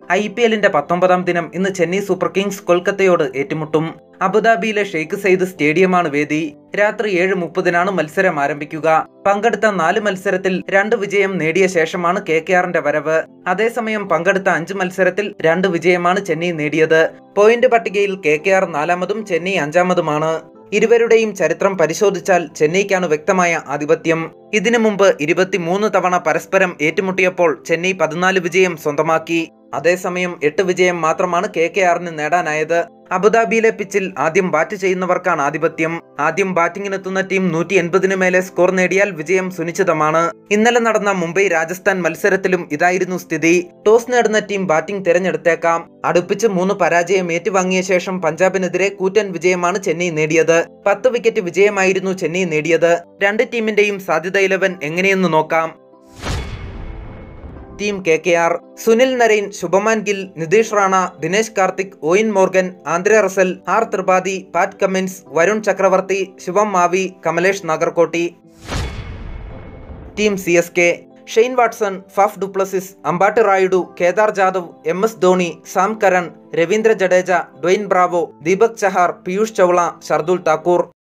I P എല്ലിന്റെ പത്തൊമ്പതാം ദിനം ഇന്ന് ചെന്നൈ സൂപ്പർ കിങ്സ് കൊൽക്കത്തയോട് ഏറ്റുമുട്ടും അബുദാബിയിലെ ഷെയ്ഖ് സെയ്ദ് സ്റ്റേഡിയമാണ് വേദി രാത്രി ഏഴ് മുപ്പതിനാണ് മത്സരം ആരംഭിക്കുക പങ്കെടുത്ത നാല് മത്സരത്തിൽ രണ്ട് വിജയം നേടിയ ശേഷമാണ് കെ കെ ആറിന്റെ വരവ് അതേസമയം പങ്കെടുത്ത അഞ്ച് മത്സരത്തിൽ രണ്ട് വിജയമാണ് ചെന്നൈ നേടിയത് പോയിന്റ് പട്ടികയിൽ കെ കെ ആർ നാലാമതും ചെന്നൈ അഞ്ചാമതുമാണ് ഇരുവരുടെയും ചരിത്രം പരിശോധിച്ചാൽ ചെന്നൈക്കാണ് വ്യക്തമായ ആധിപത്യം ഇതിനു മുമ്പ് ഇരുപത്തിമൂന്ന് തവണ പരസ്പരം ഏറ്റുമുട്ടിയപ്പോൾ ചെന്നൈ പതിനാല് വിജയം സ്വന്തമാക്കി അതേസമയം എട്ട് വിജയം മാത്രമാണ് കെ കെ ആറിന് നേടാനായത് അബുദാബിയിലെ പിച്ചിൽ ആദ്യം ബാറ്റ് ചെയ്യുന്നവർക്കാണ് ആധിപത്യം ആദ്യം ബാറ്റിംഗിനെത്തുന്ന ടീം നൂറ്റി എൺപതിനു മേലെ സ്കോർ നേടിയാൽ വിജയം സുനിശ്ചിതമാണ് ഇന്നലെ നടന്ന മുംബൈ രാജസ്ഥാൻ മത്സരത്തിലും ഇതായിരുന്നു സ്ഥിതി ടോസ് നേടുന്ന ടീം ബാറ്റിംഗ് തിരഞ്ഞെടുത്തേക്കാം അടുപ്പിച്ച് മൂന്ന് പരാജയം ഏറ്റുവാങ്ങിയ ശേഷം പഞ്ചാബിനെതിരെ കൂറ്റൻ വിജയമാണ് ചെന്നൈ നേടിയത് പത്ത് വിക്കറ്റ് വിജയമായിരുന്നു ചെന്നൈ നേടിയത് രണ്ട് ടീമിന്റെയും സാധ്യത ഇലവൻ എങ്ങനെയെന്ന് നോക്കാം team K K R Sunil Narine Shubman Gill Nitish Rana Dinesh Karthik Eoin Morgan Andre Russell R Tripathi Pat Cummins Varun Chakravarthy Shivam Mavi Kamlesh Nagarkoti team C S K Shane Watson Faf du Plessis Ambati Rayudu Kedar Jadhav M S Dhoni Sam Curran Ravindra Jadeja Dwayne Bravo Deepak Chahar Piyush Chawla Shardul Thakur